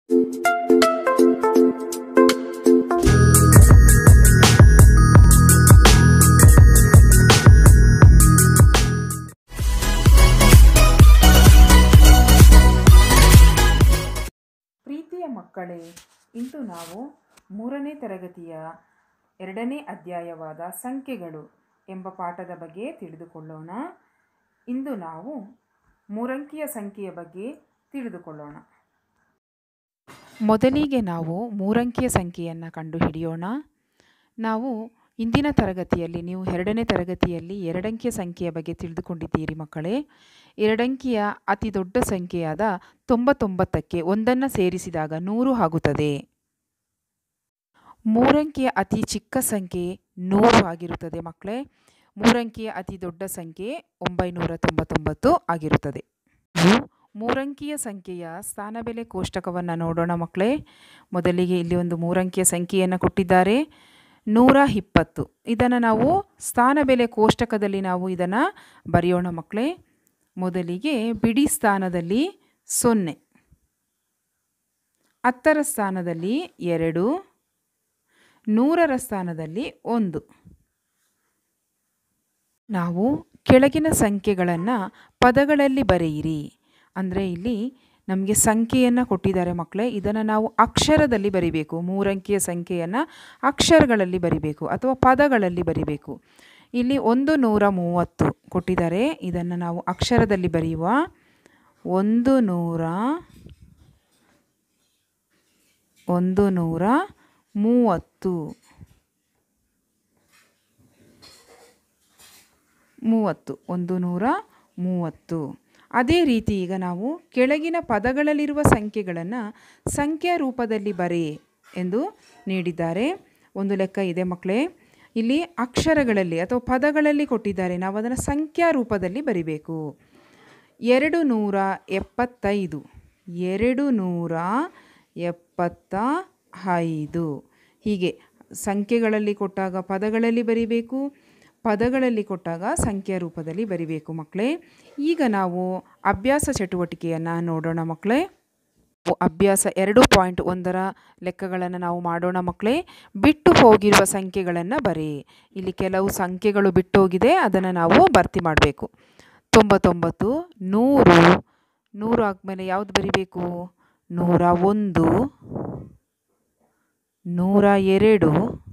ಪ್ರೀತಿಯ ಮಕ್ಕಳೇ ಇಂದು ನಾವು ಮೂರನೇ ತರಗತಿಯ ಎರಡನೇ ಅಧ್ಯಾಯವಾದ ಸಂಖ್ಯೆಗಳು ಎಂಬ ಪಾಠದ ಬಗ್ಗೆ ತಿಳಿದುಕೊಳ್ಳೋಣ ಇಂದು ನಾವು ಮೂರಂಕಿಯ ಸಂಖ್ಯೆಯ ಬಗ್ಗೆ ತಿಳಿದುಕೊಳ್ಳೋಣ ಮೊದಲಿಗೆ ನಾವು ಮೂರಂಕಿಯ ಸಂಖ್ಯೆಯನ್ನು ಕಂಡುಹಿಡಿಯೋಣ ನಾವು ಇಂದಿನ ತರಗತಿಯಲ್ಲಿ ನೀವು ಎರಡನೇ ತರಗತಿಯಲ್ಲಿ ಎರಡಂಕಿಯ ಸಂಖ್ಯೆಯ ಬಗ್ಗೆ ತಿಳಿದುಕೊಂಡಿದ್ದೀರಿ ಮಕ್ಕಳೇ ಎರಡಂಕಿಯ ಅತಿ ದೊಡ್ಡ ಸಂಖ್ಯೆಯಾದ ತೊಂಬತ್ತೊಂಬತ್ತಕ್ಕೆ ಒಂದನ್ನು ಸೇರಿಸಿದಾಗ ನೂರು ಆಗುತ್ತದೆ ಮೂರಂಕಿಯ ಅತಿ ಚಿಕ್ಕ ಸಂಖ್ಯೆ ನೂರು ಆಗಿರುತ್ತದೆ ಮಕ್ಕಳೇ ಮೂರಂಕಿಯ ಅತಿ ದೊಡ್ಡ ಸಂಖ್ಯೆ ಒಂಬೈನೂರ ತೊಂಬತ್ತೊಂಬತ್ತು ಆಗಿರುತ್ತದೆ ನಾವು ಮೂರಂಕಿಯ ಸಂಖ್ಯೆಯ ಸ್ಥಾನಬೆಲೆ ಕೋಷ್ಟಕವನ್ನು ನೋಡೋಣ ಮಕ್ಕಳೇ ಮೊದಲಿಗೆ ಇಲ್ಲಿ ಒಂದು ಮೂರಂಕಿಯ ಸಂಖ್ಯೆಯನ್ನು ಕೊಟ್ಟಿದ್ದಾರೆ ನೂರ ಇಪ್ಪತ್ತು ಇದನ್ನು ನಾವು ಸ್ಥಾನಬೆಲೆ ಕೋಷ್ಟಕದಲ್ಲಿ ನಾವು ಇದನ್ನು ಬರೆಯೋಣ ಮಕ್ಕಳೇ ಮೊದಲಿಗೆ ಬಿಡಿ ಸ್ಥಾನದಲ್ಲಿ ಸೊನ್ನೆ ಹತ್ತರ ಸ್ಥಾನದಲ್ಲಿ ಎರಡು ನೂರರ ಸ್ಥಾನದಲ್ಲಿ ಒಂದು ನಾವು ಕೆಳಗಿನ ಸಂಖ್ಯೆಗಳನ್ನು ಪದಗಳಲ್ಲಿ ಬರೆಯಿರಿ ಅಂದರೆ ಇಲ್ಲಿ ನಮಗೆ ಸಂಖ್ಯೆಯನ್ನು ಕೊಟ್ಟಿದ್ದಾರೆ ಮಕ್ಕಳೇ ಇದನ್ನು ನಾವು ಅಕ್ಷರದಲ್ಲಿ ಬರಿಬೇಕು ಮೂರಂಕಿಯ ಸಂಖ್ಯೆಯನ್ನು ಅಕ್ಷರಗಳಲ್ಲಿ ಬರಿಬೇಕು ಅಥವಾ ಪದಗಳಲ್ಲಿ ಬರಿಬೇಕು ಇಲ್ಲಿ ಒಂದು ನೂರ ಮೂವತ್ತು ಕೊಟ್ಟಿದ್ದಾರೆ ಇದನ್ನು ನಾವು ಅಕ್ಷರದಲ್ಲಿ ಬರೆಯುವ ಒಂದು ನೂರ ಒಂದು ನೂರ ಮೂವತ್ತು ಮೂವತ್ತು ಒಂದು ನೂರ ಮೂವತ್ತು ಅದೇ ರೀತಿ ಈಗ ನಾವು ಕೆಳಗಿನ ಪದಗಳಲ್ಲಿರುವ ಸಂಖ್ಯೆಗಳನ್ನು ಸಂಖ್ಯಾ ರೂಪದಲ್ಲಿ ಬರೆ ಎಂದು ನೀಡಿದ್ದಾರೆ ಒಂದು ಲೆಕ್ಕ ಇದೆ ಮಕ್ಕಳೇ ಇಲ್ಲಿ ಅಕ್ಷರಗಳಲ್ಲಿ ಅಥವಾ ಪದಗಳಲ್ಲಿ ಕೊಟ್ಟಿದ್ದಾರೆ ನಾವು ಅದನ್ನು ಸಂಖ್ಯಾ ರೂಪದಲ್ಲಿ ಬರಿಬೇಕು ಎರಡು ನೂರ ಎಪ್ಪತ್ತೈದು ಎರಡು ನೂರ ಎಪ್ಪತ್ತ ಐದು ಹೀಗೆ ಸಂಖ್ಯೆಗಳಲ್ಲಿ ಕೊಟ್ಟಾಗ ಪದಗಳಲ್ಲಿ ಬರಿಬೇಕು ಪದಗಳಲ್ಲಿ ಕೊಟ್ಟಾಗ ಸಂಖ್ಯಾ ರೂಪದಲ್ಲಿ ಬರಿಬೇಕು ಮಕ್ಕಳೇ ಈಗ ನಾವು ಅಭ್ಯಾಸ ಚಟುವಟಿಕೆಯನ್ನು ನೋಡೋಣ ಮಕ್ಕಳೇ ಅಭ್ಯಾಸ ಎರಡು ಪಾಯಿಂಟ್ ಒಂದರ ಲೆಕ್ಕಗಳನ್ನು ನಾವು ಮಾಡೋಣ ಮಕ್ಕಳೇ ಬಿಟ್ಟು ಹೋಗಿರುವ ಸಂಖ್ಯೆಗಳನ್ನು ಬರೀ ಇಲ್ಲಿ ಕೆಲವು ಸಂಖ್ಯೆಗಳು ಬಿಟ್ಟು ಹೋಗಿದೆ ಅದನ್ನು ನಾವು ಭರ್ತಿ ಮಾಡಬೇಕು ತೊಂಬತ್ತೊಂಬತ್ತು ನೂರು ನೂರು ಆದಮೇಲೆ ಯಾವುದು ಬರಿಬೇಕು ನೂರ ಒಂದು ನೂರ ಎರಡು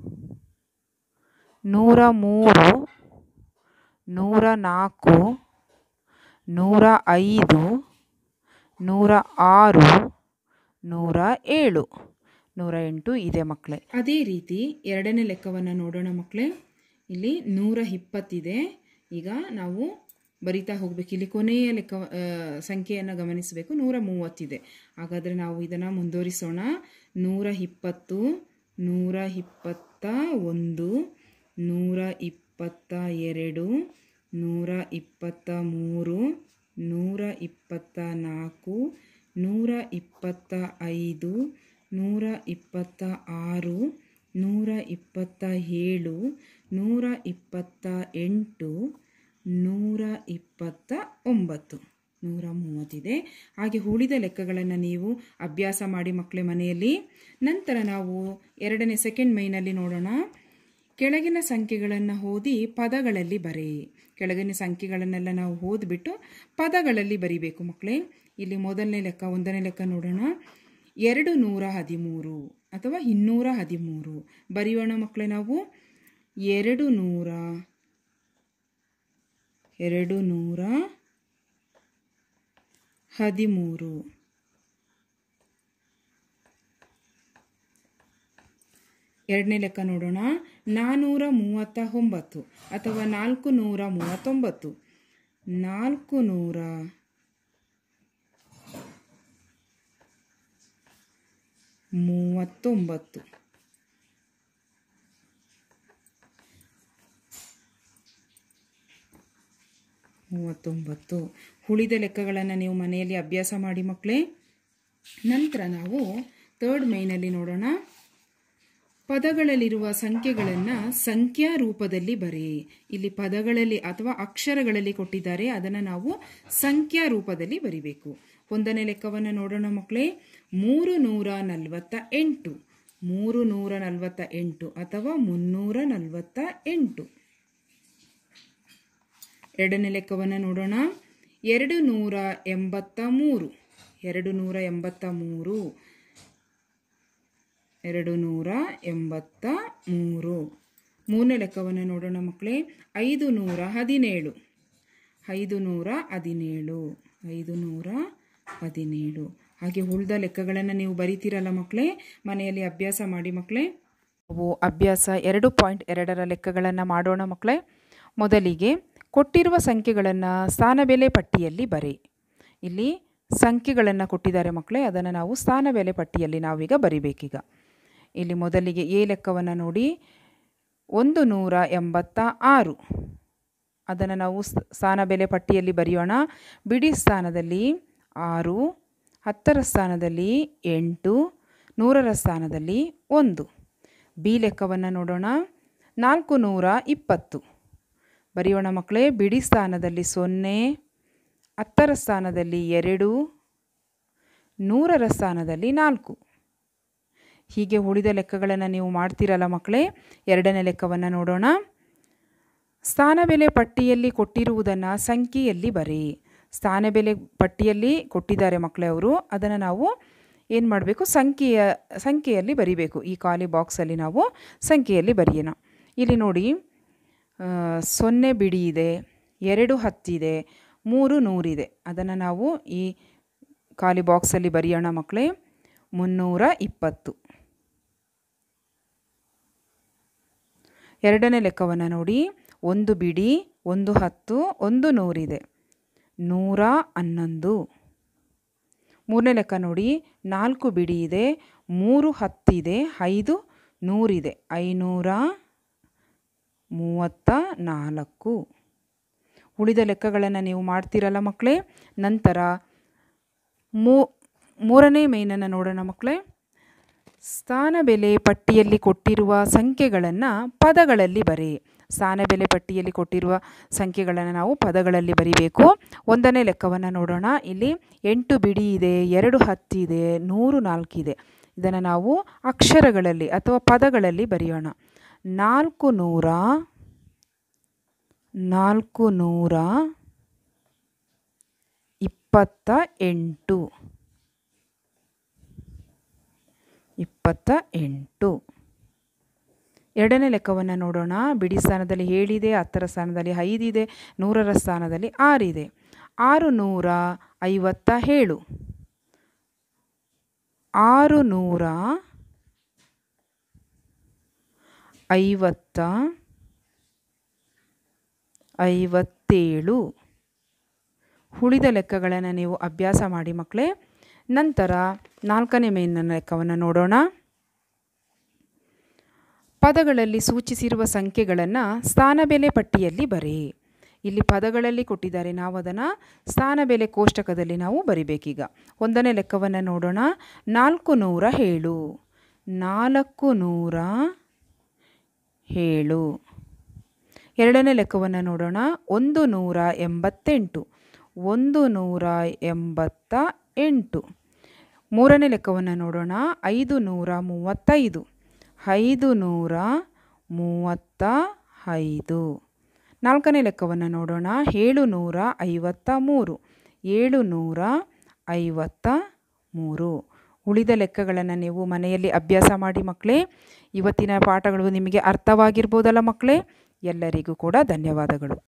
ನೂರ ಮೂರು ನೂರ ನಾಲ್ಕು ನೂರ ಐದು ನೂರ ಆರು ನೂರ ಏಳು ನೂರ ಎಂಟು ಇದೆ ಮಕ್ಕಳೇ ಅದೇ ರೀತಿ ಎರಡನೇ ಲೆಕ್ಕವನ್ನು ನೋಡೋಣ ಮಕ್ಕಳೇ ಇಲ್ಲಿ ನೂರ ಇಪ್ಪತ್ತಿದೆ ಈಗ ನಾವು ಬರಿತಾ ಹೋಗ್ಬೇಕು ಇಲ್ಲಿ ಕೊನೆಯ ಲೆಕ್ಕ ಸಂಖ್ಯೆಯನ್ನು ಗಮನಿಸಬೇಕು ನೂರ ಮೂವತ್ತಿದೆ ಹಾಗಾದರೆ ನಾವು ಇದನ್ನು ಮುಂದುವರಿಸೋಣ ನೂರ ಇಪ್ಪತ್ತು ನೂರ ಇಪ್ಪತ್ತ ಒಂದು ನೂರ ಇಪ್ಪತ್ತ ಎರಡು ನೂರ ಇಪ್ಪತ್ತ ಮೂರು ನೂರ ಇಪ್ಪತ್ತ ನಾಲ್ಕು ನೂರ ಇಪ್ಪತ್ತ ಐದು ನೂರ ಇಪ್ಪತ್ತ ಆರು ನೂರ ಇಪ್ಪತ್ತ ಏಳು ನೂರ ಇಪ್ಪತ್ತ ಎಂಟು ನೂರ ಇಪ್ಪತ್ತ ಒಂಬತ್ತು ನೂರ ಮೂವತ್ತಿದೆ ಹಾಗೆ ಉಳಿದ ಲೆಕ್ಕಗಳನ್ನು ನೀವು ಅಭ್ಯಾಸ ಮಾಡಿ ಮಕ್ಕಳೇ ಮನೆಯಲ್ಲಿ ನಂತರ ನಾವು ಎರಡನೇ ಸೆಕೆಂಡ್ ಮೈನಲ್ಲಿ ನೋಡೋಣ ಕೆಳಗಿನ ಸಂಖ್ಯೆಗಳನ್ನು ಓದಿ ಪದಗಳಲ್ಲಿ ಬರೆ ಕೆಳಗಿನ ಸಂಖ್ಯೆಗಳನ್ನೆಲ್ಲ ನಾವು ಓದ್ಬಿಟ್ಟು ಪದಗಳಲ್ಲಿ ಬರಿಬೇಕು ಮಕ್ಕಳೇ ಇಲ್ಲಿ ಮೊದಲನೇ ಲೆಕ್ಕ ಒಂದನೇ ಲೆಕ್ಕ ನೋಡೋಣ ಎರಡು ನೂರ ಹದಿಮೂರು ಅಥವಾ ಇನ್ನೂರ ಹದಿಮೂರು ಬರೆಯೋಣ ಮಕ್ಕಳೇ ನಾವು ಎರಡು ನೂರ ಎರಡು ನೂರ ಹದಿಮೂರು ಎರಡನೇ ಲೆಕ್ಕ ನೋಡೋಣ ನಾನ್ನೂರ ಮೂವತ್ತ ಒಂಬತ್ತು ಅಥವಾ ನಾಲ್ಕು ನೂರ ಮೂವತ್ತೊಂಬತ್ತು ನಾಲ್ಕು ನೂರ ಮೂವತ್ತೊಂಬತ್ತು ಮೂವತ್ತೊಂಬತ್ತು ಉಳಿದ ಲೆಕ್ಕಗಳನ್ನು ನೀವು ಮನೆಯಲ್ಲಿ ಅಭ್ಯಾಸ ಮಾಡಿ ಮಕ್ಕಳೇ ನಂತರ ನಾವು ಥರ್ಡ್ ಮೈನಲ್ಲಿ ನೋಡೋಣ ಪದಗಳಲ್ಲಿರುವ ಸಂಖ್ಯೆಗಳನ್ನು ಸಂಖ್ಯಾ ರೂಪದಲ್ಲಿ ಬರೆ ಇಲ್ಲಿ ಪದಗಳಲ್ಲಿ ಅಥವಾ ಅಕ್ಷರಗಳಲ್ಲಿ ಕೊಟ್ಟಿದ್ದಾರೆ ಅದನ್ನು ನಾವು ಸಂಖ್ಯಾ ರೂಪದಲ್ಲಿ ಬರಿಬೇಕು ಒಂದನೇ ಲೆಕ್ಕವನ್ನು ನೋಡೋಣ ಮಕ್ಕಳೇ ಮೂರು ನೂರ ನಲವತ್ತ ಎಂಟು ಮೂರು ನೂರ ನಲವತ್ತ ಎಂಟು ಅಥವಾ ಮುನ್ನೂರ ನಲವತ್ತ ಎಂಟು ಎರಡನೇ ಲೆಕ್ಕವನ್ನು ನೋಡೋಣ ಎರಡು ನೂರ ಎಂಬತ್ತ ಮೂರು ಎರಡು ನೂರ ಎಂಬತ್ತ ಮೂರು ಎರಡು ನೂರ ಎಂಬತ್ತ ಮೂರು ಮೂರನೇ ಲೆಕ್ಕವನ್ನು ನೋಡೋಣ ಮಕ್ಕಳೇ ಐದು ನೂರ ಹದಿನೇಳು ಐದು ನೂರ ಹದಿನೇಳು ಐದು ನೂರ ಹದಿನೇಳು ಹಾಗೆ ಉಳಿದ ಲೆಕ್ಕಗಳನ್ನು ನೀವು ಬರಿತೀರಲ್ಲ ಮಕ್ಕಳೇ ಮನೆಯಲ್ಲಿ ಅಭ್ಯಾಸ ಮಾಡಿ ಮಕ್ಕಳೇ ನಾವು ಅಭ್ಯಾಸ ಎರಡು ಪಾಯಿಂಟ್ ಎರಡರ ಲೆಕ್ಕಗಳನ್ನು ಮಾಡೋಣ ಮಕ್ಕಳೇ ಮೊದಲಿಗೆ ಕೊಟ್ಟಿರುವ ಸಂಖ್ಯೆಗಳನ್ನು ಸ್ಥಾನಬೆಲೆ ಪಟ್ಟಿಯಲ್ಲಿ ಬರೆ ಇಲ್ಲಿ ಸಂಖ್ಯೆಗಳನ್ನು ಕೊಟ್ಟಿದ್ದಾರೆ ಮಕ್ಕಳೇ ಅದನ್ನು ನಾವು ಸ್ಥಾನಬೆಲೆ ಪಟ್ಟಿಯಲ್ಲಿ ನಾವೀಗ ಬರಿಬೇಕೀಗ ಇಲ್ಲಿ ಮೊದಲಿಗೆ ಎ ಲೆಕ್ಕವನ್ನು ನೋಡಿ ಒಂದು ನೂರ ಎಂಬತ್ತ ಆರು ಅದನ್ನು ನಾವು ಸ್ಥಾನಬೆಲೆ ಪಟ್ಟಿಯಲ್ಲಿ ಬರೆಯೋಣ ಬಿಡಿ ಸ್ಥಾನದಲ್ಲಿ ಆರು ಹತ್ತರ ಸ್ಥಾನದಲ್ಲಿ ಎಂಟು ನೂರರ ಸ್ಥಾನದಲ್ಲಿ ಒಂದು ಬಿ ಲೆಕ್ಕವನ್ನು ನೋಡೋಣ ನಾಲ್ಕು ನೂರ ಇಪ್ಪತ್ತು ಬರೆಯೋಣ ಮಕ್ಕಳೇ ಬಿಡಿ ಸ್ಥಾನದಲ್ಲಿ ಸೊನ್ನೆ ಹತ್ತರ ಸ್ಥಾನದಲ್ಲಿ ಎರಡು ನೂರರ ಸ್ಥಾನದಲ್ಲಿ ನಾಲ್ಕು ಹೀಗೆ ಉಳಿದ ಲೆಕ್ಕಗಳನ್ನು ನೀವು ಮಾಡ್ತೀರಲ್ಲ ಮಕ್ಕಳೇ ಎರಡನೇ ಲೆಕ್ಕವನ್ನು ನೋಡೋಣ ಸ್ಥಾನಬೆಲೆ ಪಟ್ಟಿಯಲ್ಲಿ ಕೊಟ್ಟಿರುವುದನ್ನು ಸಂಖ್ಯೆಯಲ್ಲಿ ಬರೆ ಸ್ಥಾನಬೆಲೆ ಪಟ್ಟಿಯಲ್ಲಿ ಕೊಟ್ಟಿದ್ದಾರೆ ಮಕ್ಕಳೇ ಅವರು ಅದನ್ನು ನಾವು ಏನು ಮಾಡಬೇಕು ಸಂಖ್ಯೆಯ ಸಂಖ್ಯೆಯಲ್ಲಿ ಬರಿಬೇಕು ಈ ಖಾಲಿ ಬಾಕ್ಸಲ್ಲಿ ನಾವು ಸಂಖ್ಯೆಯಲ್ಲಿ ಬರೆಯೋಣ ಇಲ್ಲಿ ನೋಡಿ ಸೊನ್ನೆ ಬಿಡಿ ಇದೆ ಎರಡು ಹತ್ತಿದೆ ಮೂರು ನೂರಿದೆ ಅದನ್ನು ನಾವು ಈ ಖಾಲಿ ಬಾಕ್ಸಲ್ಲಿ ಬರೆಯೋಣ ಮಕ್ಕಳೇ ಮುನ್ನೂರ ಇಪ್ಪತ್ತು ಎರಡನೇ ಲೆಕ್ಕವನ್ನು ನೋಡಿ ಒಂದು ಬಿಡಿ ಒಂದು ಹತ್ತು ಒಂದು ನೂರಿದೆ ನೂರ ಹನ್ನೊಂದು ಮೂರನೇ ಲೆಕ್ಕ ನೋಡಿ ನಾಲ್ಕು ಬಿಡಿ ಇದೆ ಮೂರು ಹತ್ತಿದೆ ಐದು ನೂರಿದೆ ಐನೂರ ಮೂವತ್ತ ನಾಲ್ಕು ಉಳಿದ ಲೆಕ್ಕಗಳನ್ನು ನೀವು ಮಾಡ್ತೀರಲ್ಲ ಮಕ್ಕಳೇ ನಂತರ ಮೂ ಮೂರನೇ ಮೇನನ್ನು ನೋಡೋಣ ಮಕ್ಕಳೇ ಸ್ಥಾನಬೆಲೆ ಪಟ್ಟಿಯಲ್ಲಿ ಕೊಟ್ಟಿರುವ ಸಂಖ್ಯೆಗಳನ್ನು ಪದಗಳಲ್ಲಿ ಬರೆ ಸ್ಥಾನಬೆಲೆ ಪಟ್ಟಿಯಲ್ಲಿ ಕೊಟ್ಟಿರುವ ಸಂಖ್ಯೆಗಳನ್ನು ನಾವು ಪದಗಳಲ್ಲಿ ಬರಿಬೇಕು ಒಂದನೇ ಲೆಕ್ಕವನ್ನು ನೋಡೋಣ ಇಲ್ಲಿ ಎಂಟು ಬಿಡಿ ಇದೆ ಎರಡು ಹತ್ತಿದೆ ನೂರು ನಾಲ್ಕಿದೆ ಇದನ್ನು ನಾವು ಅಕ್ಷರಗಳಲ್ಲಿ ಅಥವಾ ಪದಗಳಲ್ಲಿ ಬರೆಯೋಣ ನಾಲ್ಕು ನೂರ ನಾಲ್ಕು ನೂರ ಇಪ್ಪತ್ತ ಎಂಟು ಇಪ್ಪತ್ತ ಎಂಟು ಎರಡನೇ ಲೆಕ್ಕವನ್ನು ನೋಡೋಣ ಬಿಡಿ ಸ್ಥಾನದಲ್ಲಿ ಏಳಿದೆ ಹತ್ತರ ಸ್ಥಾನದಲ್ಲಿ ಐದಿದೆ ನೂರರ ಸ್ಥಾನದಲ್ಲಿ ಆರಿದೆ ಆರು ನೂರ ಐವತ್ತ ಏಳು ಆರು ನೂರ ಐವತ್ತ ಐವತ್ತೇಳು ಉಳಿದ ಲೆಕ್ಕಗಳನ್ನು ನೀವು ಅಭ್ಯಾಸ ಮಾಡಿ ಮಕ್ಕಳೇ ನಂತರ ನಾಲ್ಕನೇ ಮೇಲಿನ ಲೆಕ್ಕವನ್ನು ನೋಡೋಣ ಪದಗಳಲ್ಲಿ ಸೂಚಿಸಿರುವ ಸಂಖ್ಯೆಗಳನ್ನು ಸ್ಥಾನಬೆಲೆ ಪಟ್ಟಿಯಲ್ಲಿ ಬರೆ ಇಲ್ಲಿ ಪದಗಳಲ್ಲಿ ಕೊಟ್ಟಿದ್ದಾರೆ ನಾವು ಅದನ್ನು ಸ್ಥಾನಬೆಲೆ ಕೋಷ್ಟಕದಲ್ಲಿ ನಾವು ಬರಿಬೇಕೀಗ ಒಂದನೇ ಲೆಕ್ಕವನ್ನು ನೋಡೋಣ ನಾಲ್ಕು ನೂರ ಏಳು ನಾಲ್ಕು ನೂರ ಏಳು ಎರಡನೇ ಲೆಕ್ಕವನ್ನು ನೋಡೋಣ ಒಂದು ನೂರ ಎಂಬತ್ತೆಂಟು ಒಂದು ನೂರ ಎಂಬತ್ತ ಎಂಟು ಮೂರನೇ ಲೆಕ್ಕವನ್ನು ನೋಡೋಣ ಐದು ನೂರ ಮೂವತ್ತೈದು ಐದು ನೂರ ಮೂವತ್ತ ಐದು ನಾಲ್ಕನೇ ಲೆಕ್ಕವನ್ನು ನೋಡೋಣ ಏಳು ನೂರ ಐವತ್ತ ಮೂರು ಏಳು ನೂರ ಐವತ್ತ ಮೂರು ಉಳಿದ ಲೆಕ್ಕಗಳನ್ನು ನೀವು ಮನೆಯಲ್ಲಿ ಅಭ್ಯಾಸ ಮಾಡಿ ಮಕ್ಕಳೇ ಇವತ್ತಿನ ಪಾಠಗಳು ನಿಮಗೆ ಅರ್ಥವಾಗಿರ್ಬೋದಲ್ಲ ಮಕ್ಕಳೇ ಎಲ್ಲರಿಗೂ ಕೂಡ ಧನ್ಯವಾದಗಳು